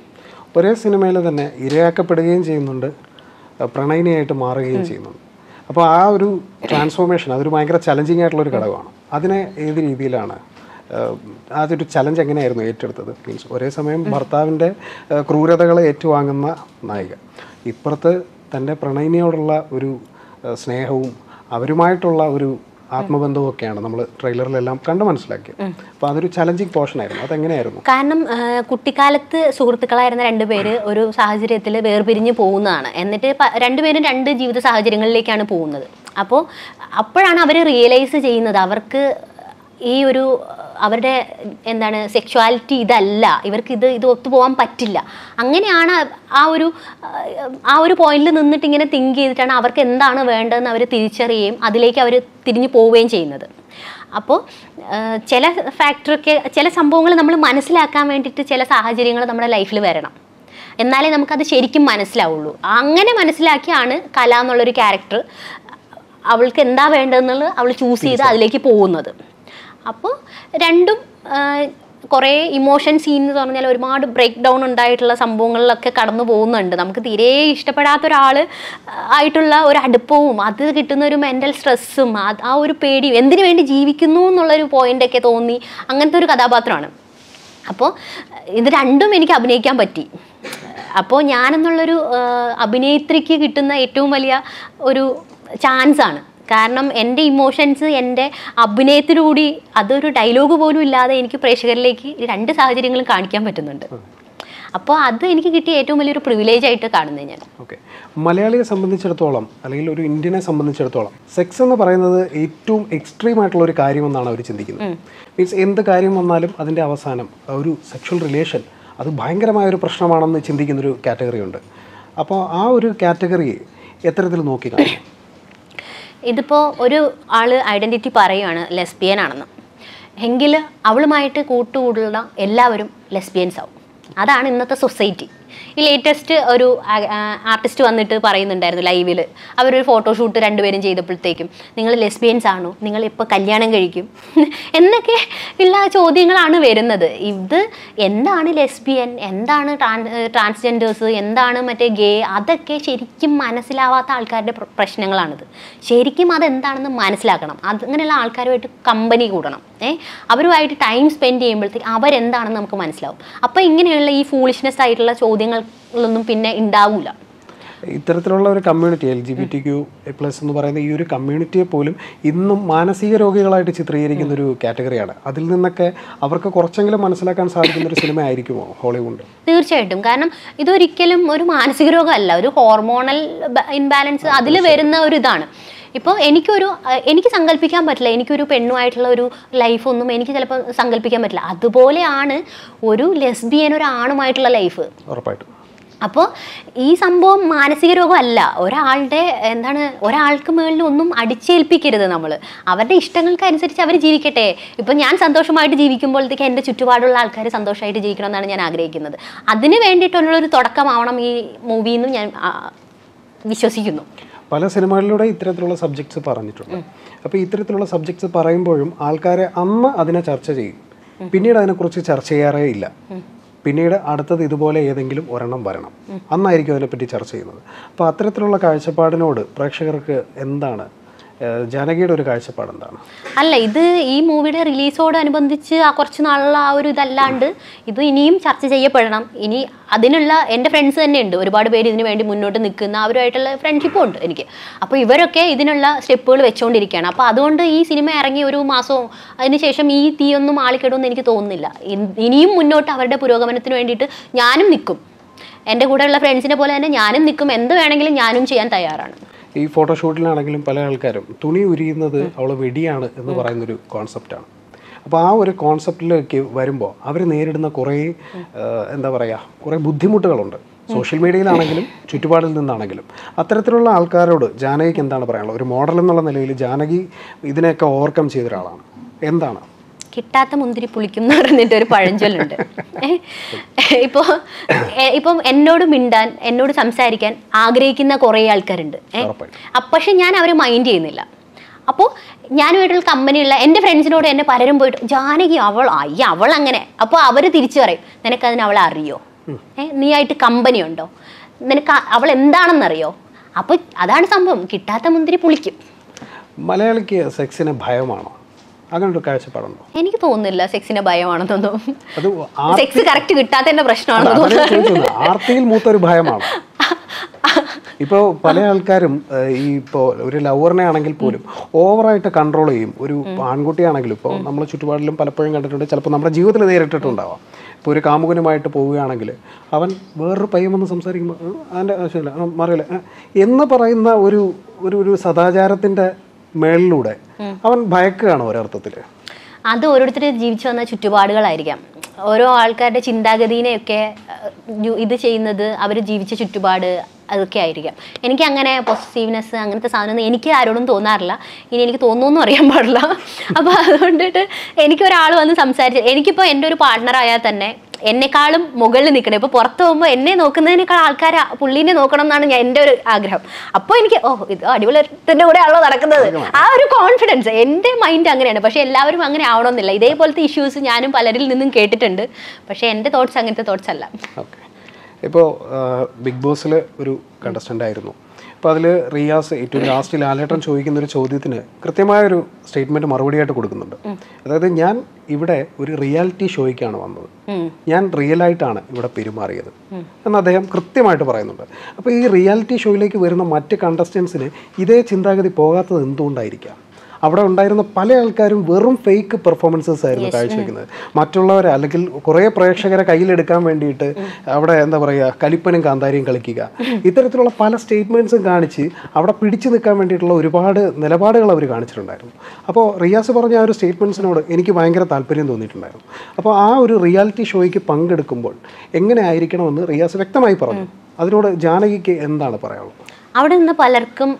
ഒരേ സിനിമയിൽ തന്നെ ഇരയാക്കപ്പെടുകയും ചെയ്യുന്നുണ്ട് അഹ് പ്രണയിനിയായിട്ട് മാറുകയും ചെയ്യുന്നുണ്ട് അപ്പോൾ ആ ഒരു ട്രാൻസ്ഫോർമേഷൻ അതൊരു ഭയങ്കര ചലഞ്ചിങ് ആയിട്ടുള്ള ഒരു ഘടകമാണ് അതിനെ ഏത് രീതിയിലാണ് അഹ് അതൊരു ചലഞ്ച് എങ്ങനെയായിരുന്നു ഏറ്റെടുത്തത് മീൻസ് ഒരേ സമയം ഭർത്താവിൻ്റെ അഹ് ക്രൂരതകളെ ഏറ്റുവാങ്ങുന്ന നായിക ഇപ്പുറത്ത് തൻ്റെ പ്രണയിനിയോടുള്ള ഒരു അഹ് സ്നേഹവും അവരുമായിട്ടുള്ള ഒരു ആത്മബന്ധവും ഒക്കെയാണ് നമ്മൾ ട്രെയിലറിലെല്ലാം കണ്ട് മനസ്സിലാക്കിയത് അപ്പോൾ അതൊരു ചലഞ്ചിങ് പോർഷൻ ആയിരുന്നു അതെങ്ങനെയായിരുന്നു കാരണം ആ, കുട്ടിക്കാലത്ത് സുഹൃത്തുക്കളായിരുന്ന രണ്ടുപേര് ഒരു സാഹചര്യത്തിൽ വേർപിരിഞ്ഞ് പോകുന്നതാണ് എന്നിട്ട് പ- രണ്ടുപേരും രണ്ട് ജീവിത സാഹചര്യങ്ങളിലേക്കാണ് പോകുന്നത് അപ്പോൾ അപ്പോഴാണ് അവർ റിയലൈസ് ചെയ്യുന്നത് അവർക്ക് ഈ ഒരു അവരുടെ എന്താണ് സെക്ഷുവാലിറ്റി ഇതല്ല ഇവർക്ക് ഇത് ഇത് ഒത്തുപോകാൻ പറ്റില്ല അങ്ങനെയാണ് ആ ഒരു ആ ഒരു പോയിന്റിൽ നിന്നിട്ട് ഇങ്ങനെ തിങ്ക് ചെയ്തിട്ടാണ് അവർക്ക് എന്താണ് വേണ്ടതെന്ന് അവർ തിരിച്ചറിയുകയും അതിലേക്ക് അവർ തിരിഞ്ഞു പോവുകയും ചെയ്യുന്നത് അപ്പോൾ ചില ഫാക്ടറൊക്കെ ചില സംഭവങ്ങൾ നമ്മൾ മനസ്സിലാക്കാൻ വേണ്ടിയിട്ട് ചില സാഹചര്യങ്ങൾ നമ്മുടെ ലൈഫിൽ വരണം എന്നാലേ നമുക്കത് ശരിക്കും മനസ്സിലാവുള്ളൂ അങ്ങനെ മനസ്സിലാക്കിയാണ് കല എന്നുള്ളൊരു ക്യാരക്ടർ അവൾക്ക് എന്താ വേണ്ടതെന്നുള്ളത് അവൾ ചൂസ് ചെയ്ത് അതിലേക്ക് പോകുന്നത് അപ്പോൾ രണ്ടും ആ, കുറേ ഇമോഷൻ സീൻ എന്ന് പറഞ്ഞാൽ ഒരുപാട് ബ്രേക്ക് ഡൗൺ ഉണ്ടായിട്ടുള്ള സംഭവങ്ങളിലൊക്കെ കടന്നു പോകുന്നുണ്ട് നമുക്ക് തീരെ ഇഷ്ടപ്പെടാത്ത ഒരാൾ ആയിട്ടുള്ള ഒരു അടുപ്പവും അത് കിട്ടുന്ന ഒരു മെൻ്റൽ സ്ട്രെസ്സും ആ ഒരു പേടിയും എന്തിനു വേണ്ടി ജീവിക്കുന്നു എന്നുള്ളൊരു പോയിൻ്റൊക്കെ തോന്നി അങ്ങനത്തെ ഒരു കഥാപാത്രമാണ് അപ്പോൾ ഇത് രണ്ടും എനിക്ക് അഭിനയിക്കാൻ പറ്റി അപ്പോൾ ഞാനെന്നുള്ളൊരു ആ, അഭിനേത്രിക്ക് കിട്ടുന്ന ഏറ്റവും വലിയ ഒരു ചാൻസ് ആണ് കാരണം എൻ്റെ ഇമോഷൻസ് എൻ്റെ അഭിനയത്തിലൂടി അതൊരു ഡയലോഗ് പോലും ഇല്ലാതെ എനിക്ക് പ്രേക്ഷകരിലേക്ക് ഈ രണ്ട് സാഹചര്യങ്ങളും കാണിക്കാൻ പറ്റുന്നുണ്ട് അപ്പോൾ അത് എനിക്ക് കിട്ടിയ ഏറ്റവും വലിയൊരു പ്രിവിലേജ് ആയിട്ട് കാണുന്നത് ഞാൻ ഓക്കെ മലയാളിയെ സംബന്ധിച്ചിടത്തോളം അല്ലെങ്കിൽ ഒരു ഇന്ത്യനെ സംബന്ധിച്ചിടത്തോളം സെക്സ് എന്ന് പറയുന്നത് ഏറ്റവും എക്സ്ട്രീം ആയിട്ടുള്ള ഒരു കാര്യമെന്നാണ് അവർ ചിന്തിക്കുന്നത് മീൻസ് എന്ത് കാര്യം വന്നാലും അതിൻ്റെ അവസാനം ആ ഒരു സെക്ഷൽ റിലേഷൻ അത് ഭയങ്കരമായ ഒരു പ്രശ്നമാണെന്ന് ചിന്തിക്കുന്നൊരു കാറ്റഗറി ഉണ്ട് അപ്പോൾ ആ ഒരു കാറ്റഗറിയെ എത്തരത്തിൽ നോക്കി കാണും ഇതിപ്പോൾ ഒരു ആൾ ഐഡൻറ്റിറ്റി പറയുകയാണ് ലെസ്ബിയൻ ആണെന്ന് എങ്കിൽ അവളുമായിട്ട് കൂട്ടുകൂടുന്ന എല്ലാവരും ലെസ്ബിയൻസ് ആവും അതാണ് ഇന്നത്തെ സൊസൈറ്റി ഈ ലേറ്റസ്റ്റ് ഒരു ആർട്ടിസ്റ്റ് വന്നിട്ട് പറയുന്നുണ്ടായിരുന്നു ലൈവിൽ അവരൊരു ഫോട്ടോഷൂട്ട് രണ്ടുപേരും ചെയ്തപ്പോഴത്തേക്കും നിങ്ങൾ ലെസ്ബിയൻസ് ആണോ നിങ്ങൾ ഇപ്പോൾ കല്യാണം കഴിക്കും എന്നൊക്കെ ഉള്ള ചോദ്യങ്ങളാണ് വരുന്നത് ഇത് എന്താണ് ലെസ്ബിയൻ എന്താണ് ട്രാൻസ്ജെൻഡേഴ്സ് എന്താണ് മറ്റേ ഗേ അതൊക്കെ ശരിക്കും മനസ്സിലാവാത്ത ആൾക്കാരുടെ പ്ര- പ്രശ്നങ്ങളാണിത് ശരിക്കും അതെന്താണെന്ന് മനസ്സിലാക്കണം അത് അങ്ങനെയുള്ള ആൾക്കാരുമായിട്ട് കമ്പനി കൂടണം ഏ അവരുമായിട്ട് ടൈം സ്പെൻഡ് ചെയ്യുമ്പോഴത്തേക്ക് അവരെന്താണെന്ന് നമുക്ക് മനസ്സിലാവും അപ്പോൾ ഇങ്ങനെയുള്ള ഈ ഫൂളിഷ്നെസ് ആയിട്ടുള്ള ചോദ്യങ്ങളൊന്നും പിന്നെ ഉണ്ടാവില്ല ഇത്തരത്തിലുള്ള ഒരു community L G B T Q plus എന്ന് പറയുന്ന ഈ ഒരു കമ്മ്യൂണിറ്റിയെ പോലും ഇന്നും മാനസിക രോഗികളായിട്ട് ചിത്രീകരിക്കുന്ന ഒരു കാറ്റഗറിയാണ് അതിൽ നിന്നൊക്കെ അവർക്ക് കുറച്ചെങ്കിലും മനസ്സിലാക്കാൻ സാധിക്കുന്ന ഒരു സിനിമ ആയിരിക്കുമോ ഹോളിവുഡ് തീർച്ചയായിട്ടും കാരണം ഇതൊരിക്കലും ഒരു മാനസിക രോഗമല്ല ഒരു ഹോർമോണൽ ഇൻബാലൻസ് അതിൽ വരുന്ന ഒരു ഇതാണ് ഇപ്പോൾ എനിക്കൊരു അഹ് എനിക്ക് സങ്കല്പിക്കാൻ പറ്റില്ല എനിക്കൊരു പെണ്ണുമായിട്ടുള്ള ഒരു ലൈഫൊന്നും എനിക്ക് ചിലപ്പോൾ സങ്കല്പിക്കാൻ പറ്റില്ല അതുപോലെയാണ് ഒരു ലെസ്ബിയൻ ഒരു ആണുമായിട്ടുള്ള ലൈഫ് ഉറപ്പായിട്ടും അപ്പോൾ ഈ സംഭവം മാനസിക രോഗമല്ല ഒരാളുടെ എന്താണ് ഒരാൾക്ക് മുകളിൽ ഒന്നും അടിച്ചേൽപ്പിക്കരുത് നമ്മൾ അവരുടെ ഇഷ്ടങ്ങൾക്കനുസരിച്ച് അവർ ജീവിക്കട്ടെ ഇപ്പം ഞാൻ സന്തോഷമായിട്ട് ജീവിക്കുമ്പോഴത്തേക്ക് എൻ്റെ ചുറ്റുപാടുള്ള ആൾക്കാർ സന്തോഷമായിട്ട് ജീവിക്കണം എന്നാണ് ഞാൻ ആഗ്രഹിക്കുന്നത് അതിന് വേണ്ടിയിട്ടുള്ളൊരു തുടക്കമാവണം ഈ മൂവിന്നും ഞാൻ ആ, വിശ്വസിക്കുന്നു പല സിനിമകളിലൂടെ ഇത്തരത്തിലുള്ള സബ്ജക്ട്സ് പറഞ്ഞിട്ടുണ്ട് അപ്പോൾ ഇത്തരത്തിലുള്ള സബ്ജക്ട്സ് പറയുമ്പോഴും ആൾക്കാരെ അന്ന് അതിനെ ചർച്ച ചെയ്യും പിന്നീട് അതിനെക്കുറിച്ച് ചർച്ച ചെയ്യാറേ ഇല്ല പിന്നീട് അടുത്തത് ഇതുപോലെ ഏതെങ്കിലും ഒരെണ്ണം വരണം അന്നായിരിക്കും അതിനെപ്പറ്റി ചർച്ച ചെയ്യുന്നത് അപ്പോൾ അത്തരത്തിലുള്ള കാഴ്ചപ്പാടിനോട് പ്രേക്ഷകർക്ക് എന്താണ് ഏഹ് ജാനകിയുടെ ഒരു കാഴ്ചപ്പാട് എന്താണ് അല്ല ഇത് ഈ മൂവിയുടെ റിലീസോടനുബന്ധിച്ച് ആ കുറച്ച് നാളുള്ള ആ ഒരു ഇതല്ലാണ്ട് ഇത് ഇനിയും ചർച്ച ചെയ്യപ്പെടണം ഇനി അതിനുള്ള എൻ്റെ ഫ്രണ്ട്സ് തന്നെ ഉണ്ട് ഒരുപാട് പേര് ഇതിനു വേണ്ടി മുന്നോട്ട് നിൽക്കുന്ന അവരുമായിട്ടുള്ള ഫ്രണ്ട്ഷിപ്പും ഉണ്ട് എനിക്ക് അപ്പോൾ ഇവരൊക്കെ ഇതിനുള്ള സ്റ്റെപ്പുകൾ വെച്ചുകൊണ്ടിരിക്കുകയാണ് അപ്പോൾ അതുകൊണ്ട് ഈ സിനിമ ഇറങ്ങി ഒരു മാസവും അതിനുശേഷം ഈ തീയൊന്നും ആളിക്കിടുമെന്ന് എനിക്ക് തോന്നുന്നില്ല ഇൻ- ഇനിയും മുന്നോട്ട് അവരുടെ പുരോഗമനത്തിന് വേണ്ടിയിട്ട് ഞാനും നിൽക്കും എൻ്റെ കൂടെയുള്ള ഫ്രണ്ട്സിനെ പോലെ തന്നെ ഞാനും നിൽക്കും എന്ത് വേണമെങ്കിലും ഞാനും ചെയ്യാൻ തയ്യാറാണ് ഈ ഫോട്ടോഷൂട്ടിലാണെങ്കിലും പല ആൾക്കാരും തുണി ഉരിയുന്നത് അവൾ വെടിയാണ് എന്ന് പറയുന്നൊരു കോൺസെപ്റ്റാണ് അപ്പോൾ ആ ഒരു കോൺസെപ്റ്റിലേക്ക് വരുമ്പോൾ അവർ നേരിടുന്ന കുറേ ഏഹ്, എന്താ പറയുക കുറേ ബുദ്ധിമുട്ടുകളുണ്ട് സോഷ്യൽ മീഡിയയിലാണെങ്കിലും ചുറ്റുപാടിൽ നിന്നാണെങ്കിലും അത്തരത്തിലുള്ള ആൾക്കാരോട് ജാനകിക്ക് എന്താണ് പറയാനുള്ളത് ഒരു മോഡൽ എന്നുള്ള നിലയിൽ ജാനകി ഇതിനെയൊക്കെ ഓവർകം ചെയ്ത ഒരാളാണ് എന്താണ് കിട്ടാത്ത മുന്തിരി പുളിക്കും എന്ന് പറഞ്ഞിട്ട് ഒരു പഴഞ്ചൊല്ലുണ്ട് ഇപ്പോൾ ഇപ്പം എന്നോട് മിണ്ടാൻ എന്നോട് സംസാരിക്കാൻ ആഗ്രഹിക്കുന്ന കുറേ ആൾക്കാരുണ്ട് ഏ? ഉറപ്പായിട്ടും. അപ്പ- പക്ഷെ ഞാൻ അവരെ മൈൻഡ് ചെയ്യുന്നില്ല അപ്പോൾ ഞാനുമായിട്ടുള്ള കമ്പനിയുള്ള എൻ്റെ ഫ്രണ്ട്സിനോട് എന്നെ പലരും പോയിട്ട് ജാനകി അവൾ അയ്യ അവൾ അങ്ങനെ അപ്പോൾ അവർ തിരിച്ചു പറയും നിനക്കതിന് അവളെ അറിയോ ഏ നീ ആയിട്ട് കമ്പനി ഉണ്ടോ നിനക്ക് ആ- അവൾ എന്താണെന്നറിയോ അപ്പോൾ അതാണ് സംഭവം കിട്ടാത്ത മുന്തിരി പുളിക്കും മലയാളിക്ക് സെക്സിന് ഭയമാണോ അങ്ങനെ ഒരു കാഴ്ചപ്പാടുണ്ടോ എനിക്ക് തോന്നുന്നില്ല സെക്സിന് ഭയമാണെന്നൊന്നും അത് ആ സെക്സ് കറക്റ്റ് കിട്ടാത്തതിന്റെ പ്രശ്നമാണെന്ന് അതാണ് ഞാൻ തോന്നുന്നു ചോദിച്ചത്. ആർത്തിയിൽ മൂത്തൊരു ഭയമാണ് ഇപ്പോൾ പല ആൾക്കാരും ഏഹ്, ഈ ഇപ്പോൾ ഒരു ലവറിനെ ആണെങ്കിൽ പോലും ഓവറായിട്ട് കൺട്രോൾ ചെയ്യും ഒരു ആൺകുട്ടിയാണെങ്കിലും ഇപ്പോൾ നമ്മൾ ചുറ്റുപാടിലും പലപ്പോഴും കണ്ടിട്ടുണ്ട് ചിലപ്പോൾ നമ്മുടെ ജീവിതത്തിൽ നേരിട്ടിട്ടുണ്ടാവാം ഇപ്പോൾ ഒരു കാമുകനുമായിട്ട് പോവുകയാണെങ്കിൽ അവൻ വേറൊരു പയ്യൻ വന്ന് സംസാരിക്കുമ്പോൾ "ഉം, അതിൻ്റെ ആവശ്യമില്ല ആ, മാറിയില്ല ആ," എന്ന് പറയുന്ന ഒരു ഒരു ഒരു സദാചാരത്തിൻ്റെ മേളിലൂടെ അവൻ ഭയക്കുകയാണ് ഒരർത്ഥത്തിൽ അത് ഓരോരുത്തർ ജീവിച്ചു വന്ന ചുറ്റുപാടുകളായിരിക്കാം ഓരോ ആൾക്കാരുടെ ചിന്താഗതിനെയൊക്കെ അഹ്, യു- ഇത് ചെയ്യുന്നത് അവർ ജീവിച്ച ചുറ്റുപാട് അതൊക്കെ ആയിരിക്കാം എനിക്ക് അങ്ങനെ പോസിറ്റീവ്നെസ് അങ്ങനത്തെ സാധനമൊന്നും എനിക്ക് ആരോടും തോന്നാറില്ല ഇനി എനിക്ക് തോന്നുന്നു അറിയാൻ പാടില്ല അപ്പോൾ അതുകൊണ്ടിട്ട് എനിക്ക് ഒരാൾ വന്ന് സംസാരിച്ച് എനിക്കിപ്പോൾ എൻ്റെ ഒരു പാർട്ട്ണർ ആയാൽ തന്നെ എന്നെക്കാളും മുകളിൽ നിൽക്കണം ഇപ്പോൾ പുറത്ത് പോകുമ്പോൾ എന്നെ നോക്കുന്നതിനേക്കാൾ ആൾക്കാർ പുള്ളീനെ നോക്കണം എന്നാണ് ഞാൻ എൻ്റെ ഒരു ആഗ്രഹം അപ്പോൾ എനിക്ക് ഓ ഇത് അടിപൊളിയുടെ കൂടെ ആണല്ലോ നടക്കുന്നത് ആ ഒരു കോൺഫിഡൻസ് എൻ്റെ മൈൻഡ് അങ്ങനെയാണ് പക്ഷേ എല്ലാവരും അങ്ങനെ ആവണമെന്നില്ല ഇതേപോലത്തെ ഇഷ്യൂസ് ഞാനും പലരിൽ നിന്നും കേട്ടിട്ടുണ്ട് പക്ഷേ എൻ്റെ തോട്ട്സ് അങ്ങനത്തെ തോട്ട്സ് അല്ല ഓക്കെ ഇപ്പോൾ ബിഗ് ബോസിൽ ഒരു കണ്ടസ്റ്റൻ്റ് ആയിരുന്നു അപ്പോൾ അതിൽ റിയാസ് ഏറ്റവും ലാസ്റ്റ് ലാലേട്ടൻ ചോദിക്കുന്ന ഒരു ചോദ്യത്തിന് കൃത്യമായ ഒരു സ്റ്റേറ്റ്മെൻറ്റ് മറുപടിയായിട്ട് കൊടുക്കുന്നുണ്ട് അതായത് ഞാൻ ഇവിടെ ഒരു റിയാലിറ്റി ഷോയ്ക്കാണ് വന്നത് ഞാൻ റിയൽ ആയിട്ടാണ് ഇവിടെ പെരുമാറിയത് എന്ന് അദ്ദേഹം കൃത്യമായിട്ട് പറയുന്നുണ്ട് അപ്പോൾ ഈ റിയാലിറ്റി ഷോയിലേക്ക് വരുന്ന മറ്റ് കണ്ടസ്റ്റൻസിന് ഇതേ ചിന്താഗതി പോകാത്തത് എന്തുകൊണ്ടായിരിക്കാം അവിടെ ഉണ്ടായിരുന്ന പല ആൾക്കാരും വെറും ഫേക്ക് പെർഫോമൻസസ് ആയിരുന്നു കാഴ്ചവെക്കുന്നത് മറ്റുള്ളവരെ അല്ലെങ്കിൽ കുറേ പ്രേക്ഷകരെ കയ്യിലെടുക്കാൻ വേണ്ടിയിട്ട് അവിടെ എന്താ പറയുക കലിപ്പനും കാന്താരിയും കളിക്കുക ഇത്തരത്തിലുള്ള പല സ്റ്റേറ്റ്മെൻറ്റ്സും കാണിച്ച് അവിടെ പിടിച്ചു നിൽക്കാൻ വേണ്ടിയിട്ടുള്ള ഒരുപാട് നിലപാടുകൾ അവർ കാണിച്ചിട്ടുണ്ടായിരുന്നു അപ്പോൾ റിയാസ് പറഞ്ഞ ആ ഒരു സ്റ്റേറ്റ്മെൻറ്റ്സിനോട് എനിക്ക് ഭയങ്കര താല്പര്യം തോന്നിയിട്ടുണ്ടായിരുന്നു അപ്പോൾ ആ ഒരു റിയാലിറ്റി ഷോയ്ക്ക് പങ്കെടുക്കുമ്പോൾ എങ്ങനെ ആയിരിക്കണമെന്ന് റിയാസ് വ്യക്തമായി പറഞ്ഞു അതിനോട് ജാനകിക്ക് എന്താണ് പറയാനുള്ളത് അവിടെ നിന്ന് പലർക്കും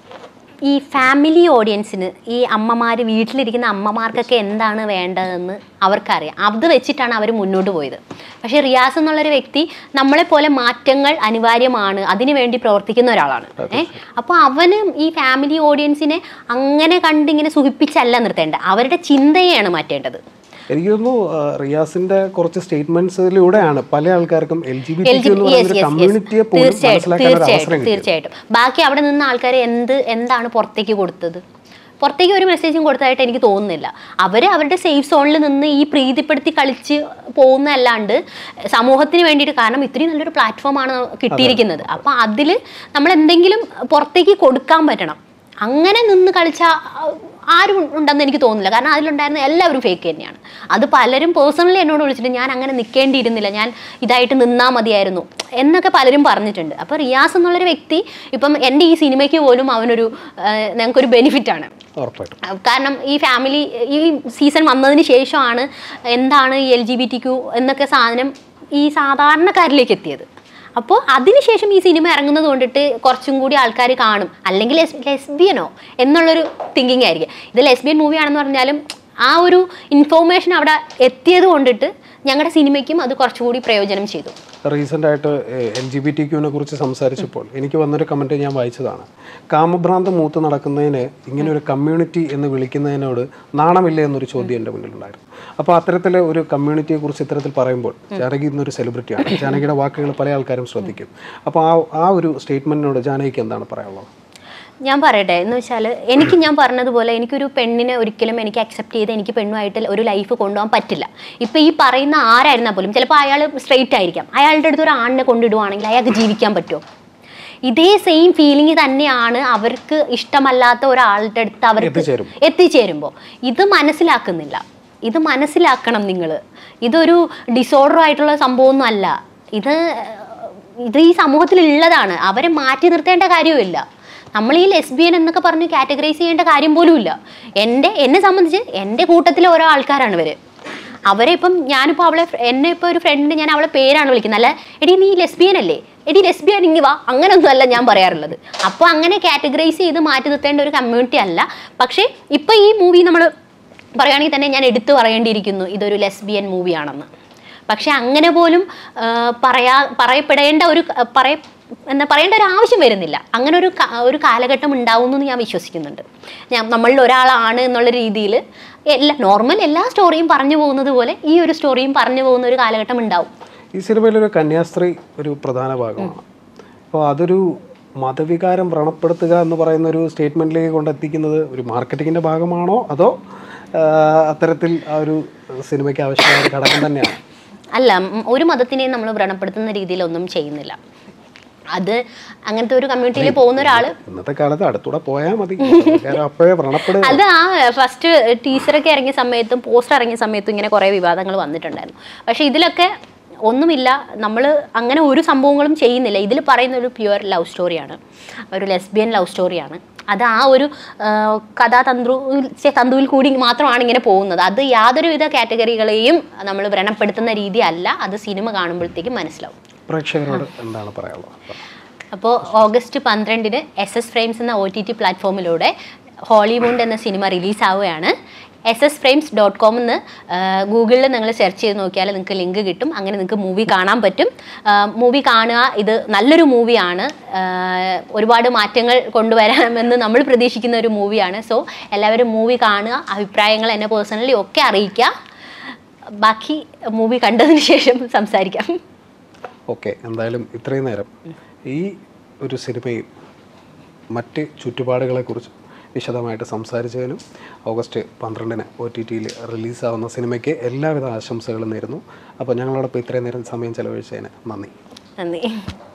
ഈ ഫാമിലി ഓഡിയൻസിന് ഈ അമ്മമാർ വീട്ടിലിരിക്കുന്ന അമ്മമാർക്കൊക്കെ എന്താണ് വേണ്ടതെന്ന് അവർക്കറിയാം അത് വെച്ചിട്ടാണ് അവർ മുന്നോട്ട് പോയത് പക്ഷേ റിയാസ് എന്നുള്ളൊരു വ്യക്തി നമ്മളെപ്പോലെ മാറ്റങ്ങൾ അനിവാര്യമാണ് അതിനു വേണ്ടി പ്രവർത്തിക്കുന്ന ഒരാളാണ് ഏഹ് അപ്പോൾ അവന് ഈ ഫാമിലി ഓഡിയൻസിനെ അങ്ങനെ കണ്ടിങ്ങനെ സുഖിപ്പിച്ചല്ല നിർത്തേണ്ടത് അവരുടെ ചിന്തയെയാണ് മാറ്റേണ്ടത് എനിക്ക് തോന്നുന്നു ആ, റിയാസിന്റെ കുറച്ച് സ്റ്റേറ്റ്മെന്റ്സിലൂടെയാണ് പല ആൾക്കാർക്കും എൽ ജി ബി LG എന്ന് yes, പറയുന്ന ഒരു yes, yes. കമ്മ്യൂണിറ്റിയെ പോലും തീർച്ചയായിട്ടും മനസ്സിലാക്കാൻ ഒരു അവസരം തീർച്ചയായിട്ടും കിട്ടി തീർച്ചയായിട്ടും ബാക്കി അവിടെ നിന്ന് ആൾക്കാർ എന്ത് എന്താണ് പുറത്തേക്ക് കൊടുത്തത് പുറത്തേക്ക് ഒരു മെസ്സേജും കൊടുത്തതായിട്ട് എനിക്ക് തോന്നുന്നില്ല അവർ അവരുടെ സേഫ് സോണിൽ നിന്ന് ഈ പ്രീതിപ്പെടുത്തി കളിച്ച് പോകുന്നതല്ലാണ്ട് സമൂഹത്തിന് വേണ്ടിയിട്ട് കാരണം ഇത്രയും നല്ലൊരു പ്ലാറ്റ്ഫോമാണ് കിട്ടിയിരിക്കുന്നത് അപ്പോൾ അതിൽ നമ്മൾ എന്തെങ്കിലും പുറത്തേക്ക് കൊടുക്കാൻ പറ്റണം അങ്ങനെ നിന്ന് കളിച്ച ആരും ഉണ്ടെന്ന് എനിക്ക് തോന്നുന്നില്ല കാരണം അതിലുണ്ടായിരുന്ന എല്ലാവരും ഫേക്ക് തന്നെയാണ് അത് പലരും പേഴ്സണലി എന്നോട് വിളിച്ചിട്ട് ഞാൻ അങ്ങനെ നിൽക്കേണ്ടിയിരുന്നില്ല ഞാൻ ഇതായിട്ട് നിന്നാൽ മതിയായിരുന്നു എന്നൊക്കെ പലരും പറഞ്ഞിട്ടുണ്ട് അപ്പോൾ റിയാസ് എന്നുള്ളൊരു വ്യക്തി ഇപ്പം എൻ്റെ ഈ സിനിമയ്ക്ക് പോലും അവനൊരു ആഹ്, ഞങ്ങൾക്കൊരു ബെനിഫിറ്റാണ് ഉറപ്പായിട്ടും കാരണം ഈ ഫാമിലി ഈ സീസൺ വന്നതിന് ശേഷമാണ് എന്താണ് ഈ L G B T Q എന്നൊക്കെ സാധനം ഈ സാധാരണക്കാരിലേക്ക് എത്തിയത് അപ്പോൾ അതിനുശേഷം ഈ സിനിമ ഇറങ്ങുന്നത് കൊണ്ടിട്ട് കുറച്ചും കൂടി ആൾക്കാർ കാണും അല്ലെങ്കിൽ ലെസ്ബിയനോ എന്നുള്ളൊരു തിങ്കിങ് ആയിരിക്കും ഇത് ലെസ്ബിയൻ മൂവി ആണെന്ന് പറഞ്ഞാലും ആ ഒരു ഇൻഫോർമേഷൻ അവിടെ എത്തിയത് കൊണ്ടിട്ട് ഞങ്ങളുടെ സിനിമയ്ക്കും അത് കുറച്ചുകൂടി പ്രയോജനം ചെയ്തു റീസെൻ്റ് ആയിട്ട് എൽ ജി ബി ടി ക്യൂവിനെ കുറിച്ച് സംസാരിച്ചപ്പോൾ എനിക്ക് വന്നൊരു കമൻറ്റ് ഞാൻ വായിച്ചതാണ് കാമഭ്രാന്ത് മൂത്ത് നടക്കുന്നതിന് ഇങ്ങനെ ഒരു കമ്മ്യൂണിറ്റി എന്ന് വിളിക്കുന്നതിനോട് നാണമില്ല എന്നൊരു ചോദ്യം എൻ്റെ മുന്നിലുണ്ടായിരുന്നു അപ്പോൾ അത്തരത്തിൽ ഒരു കമ്മ്യൂണിറ്റിയെ കുറിച്ച് ഇത്തരത്തിൽ പറയുമ്പോൾ ജാനകി ഇന്നൊരു സെലിബ്രിറ്റിയാണ് ജാനകിയുടെ വാക്കുകൾ പല ആൾക്കാരും ശ്രദ്ധിക്കും അപ്പോൾ ആ ആ ഒരു സ്റ്റേറ്റ്മെൻറ്റിനോട് ജാനകിക്ക് എന്താണ് പറയാനുള്ളത് ഞാൻ പറയട്ടെ എന്ന് വെച്ചാൽ എനിക്ക് ഞാൻ പറഞ്ഞതുപോലെ എനിക്കൊരു പെണ്ണിനെ ഒരിക്കലും എനിക്ക് അക്സെപ്റ്റ് ചെയ്ത് എനിക്ക് പെണ്ണുമായിട്ട് ഒരു ലൈഫ് കൊണ്ടുപോകാൻ പറ്റില്ല ഇപ്പം ഈ പറയുന്ന ആരായിരുന്നാൽ പോലും ചിലപ്പോൾ അയാൾ സ്ട്രെയിറ്റ് ആയിരിക്കാം അയാളുടെ അടുത്ത് ഒരു ആണിനെ കൊണ്ടിടുവാണെങ്കിൽ അയാൾക്ക് ജീവിക്കാൻ പറ്റുമോ ഇതേ സെയിം ഫീലിംഗ് തന്നെയാണ് അവർക്ക് ഇഷ്ടമല്ലാത്ത ഒരാളുടെ അടുത്ത് അവർക്ക് എത്തിച്ചേരും. എത്തിച്ചേരുമ്പോൾ ഇത് മനസ്സിലാക്കുന്നില്ല ഇത് മനസ്സിലാക്കണം നിങ്ങൾ ഇതൊരു ഡിസോർഡർ ആയിട്ടുള്ള സംഭവമൊന്നും അല്ല ഇത് ഇത് ഈ സമൂഹത്തിൽ ഉള്ളതാണ് അവരെ മാറ്റി നിർത്തേണ്ട കാര്യമില്ല നമ്മൾ ഈ ലെസ്ബിയൻ എന്നൊക്കെ പറഞ്ഞ് കാറ്റഗറൈസ് ചെയ്യേണ്ട കാര്യം പോലും ഇല്ല എൻ്റെ എന്നെ സംബന്ധിച്ച് എൻ്റെ കൂട്ടത്തിലെ ഓരോ ആൾക്കാരാണ് ഇവർ അവരെ ഇപ്പം ഞാനിപ്പോൾ അവളെ എന്നെ ഇപ്പോൾ ഒരു ഫ്രണ്ടിന് ഞാൻ അവളെ പേരാണ് വിളിക്കുന്നത് അല്ല എടി നീ ലെസ്ബിയൻ അല്ലേ എടി ലെസ്ബിയൻ ഇങ്ങി വാ അങ്ങനൊന്നും അല്ല ഞാൻ പറയാറുള്ളത് അപ്പോൾ അങ്ങനെ കാറ്റഗറൈസ് ചെയ്ത് മാറ്റി നിർത്തേണ്ട ഒരു കമ്മ്യൂണിറ്റി അല്ല പക്ഷേ ഇപ്പോൾ ഈ മൂവി നമ്മൾ പറയുകയാണെങ്കിൽ തന്നെ ഞാൻ എടുത്തു പറയേണ്ടിയിരിക്കുന്നു ഇതൊരു ലെസ്ബിയൻ മൂവിയാണെന്ന് പക്ഷെ അങ്ങനെ പോലും ആ, പറയാ പറയപ്പെടേണ്ട ഒരു ക- പറയ എന്താ പറയേണ്ട ഒരു ആവശ്യം വരുന്നില്ല അങ്ങനെ ഒരു ക- ഒരു കാലഘട്ടം ഉണ്ടാവുന്നു എന്ന് ഞാൻ വിശ്വസിക്കുന്നുണ്ട് ഞാൻ നമ്മളിൽ ഒരാളാണ് എന്നുള്ള രീതിയിൽ എല്ലാ നോർമൽ എല്ലാ സ്റ്റോറിയും പറഞ്ഞു പോകുന്നത് പോലെ ഈ ഒരു സ്റ്റോറിയും പറഞ്ഞു പോകുന്ന ഒരു കാലഘട്ടം ഉണ്ടാവും ഈ സിനിമയിലൊരു കന്യാസ്ത്രീ ഒരു പ്രധാന ഭാഗമാണ് അപ്പോൾ അതൊരു മതവികാരം വ്രണപ്പെടുത്തുക എന്ന് പറയുന്ന ഒരു സ്റ്റേറ്റ്മെൻറ്റിലേക്ക് കൊണ്ടെത്തിക്കുന്നത് ഒരു മാർക്കറ്റിങ്ങിൻ്റെ ഭാഗമാണോ അതോ ആ, അത്തരത്തിൽ ആ ഒരു സിനിമയ്ക്ക് ആവശ്യമായ ഒരു ഘടകം തന്നെയാണ് അല്ല ഉം, ഒരു മതത്തിനെയും നമ്മൾ വ്രണപ്പെടുത്തുന്ന രീതിയിലൊന്നും ചെയ്യുന്നില്ല അത് അങ്ങനത്തെ ഒരു കമ്മ്യൂണിറ്റിയിൽ പോകുന്ന ഒരാൾ ഇന്നത്തെ കാലത്ത് അടുത്തൂടെ പോയാൽ മതി കാരണം അപ്പോഴേ വ്രണപ്പെടുക അത് ആ ഫസ്റ്റ് ടീച്ചറൊക്കെ ഇറങ്ങിയ സമയത്തും പോസ്റ്റർ ഇറങ്ങിയ സമയത്തും ഇങ്ങനെ കുറേ വിവാദങ്ങൾ വന്നിട്ടുണ്ടായിരുന്നു പക്ഷേ ഇതിലൊക്കെ ഒന്നുമില്ല നമ്മൾ അങ്ങനെ ഒരു സംഭവങ്ങളും ചെയ്യുന്നില്ല ഇതിൽ പറയുന്ന ഒരു പ്യുവർ ലവ് സ്റ്റോറിയാണ് ഒരു ലെസ്ബിയൻ ലവ് സ്റ്റോറിയാണ് അത് ആ ഒരു ആ, കഥാതന്ത്രു ഛെ, തന്തുവിൽ കൂടി മാത്രമാണ് ഇങ്ങനെ പോകുന്നത് അത് യാതൊരുവിധ കാറ്റഗറികളെയും നമ്മൾ വ്രണപ്പെടുത്തുന്ന രീതി അല്ല അത് സിനിമ കാണുമ്പോഴത്തേക്കും മനസ്സിലാവും പ്രേക്ഷകരോട് എന്താണ് പറയാനുള്ളത് അപ്പോൾ ഓഗസ്റ്റ് പന്ത്രണ്ടിന് എസ് എസ് ഫ്രെയിംസ് എന്ന ഒ ടി ടി പ്ലാറ്റ്ഫോമിലൂടെ ഹോളിവുഡ് എന്ന സിനിമ റിലീസാവുകയാണ് S S frames dot com എന്ന് ഗൂഗിളിൽ നിങ്ങൾ സെർച്ച് ചെയ്ത് നോക്കിയാൽ നിങ്ങൾക്ക് ലിങ്ക് കിട്ടും അങ്ങനെ നിങ്ങൾക്ക് മൂവി കാണാൻ പറ്റും മൂവി കാണുക ഇത് നല്ലൊരു മൂവിയാണ് ഒരുപാട് മാറ്റങ്ങൾ കൊണ്ടുവരാമെന്ന് നമ്മൾ പ്രതീക്ഷിക്കുന്ന ഒരു മൂവിയാണ് സോ എല്ലാവരും മൂവി കാണുക അഭിപ്രായങ്ങൾ എന്നെ പേഴ്സണലി ഒക്കെ അറിയിക്കുക ബാക്കി മൂവി കണ്ടതിന് ശേഷം സംസാരിക്കാം ഓക്കെ എന്തായാലും ഇത്രയും നേരം ഈ ഒരു സിനിമയും മറ്റ് ചുറ്റുപാടുകളെക്കുറിച്ച് വിശദമായിട്ട് സംസാരിച്ചതിനും ഓഗസ്റ്റ് പന്ത്രണ്ടിന് ഒ ടി ടിയിൽ റിലീസാവുന്ന സിനിമയ്ക്ക് എല്ലാവിധ ആശംസകളും നേരുന്നു അപ്പോൾ ഞങ്ങളോടൊപ്പം ഇത്രയും നേരം സമയം ചെലവഴിച്ചതിന് നന്ദി നന്ദി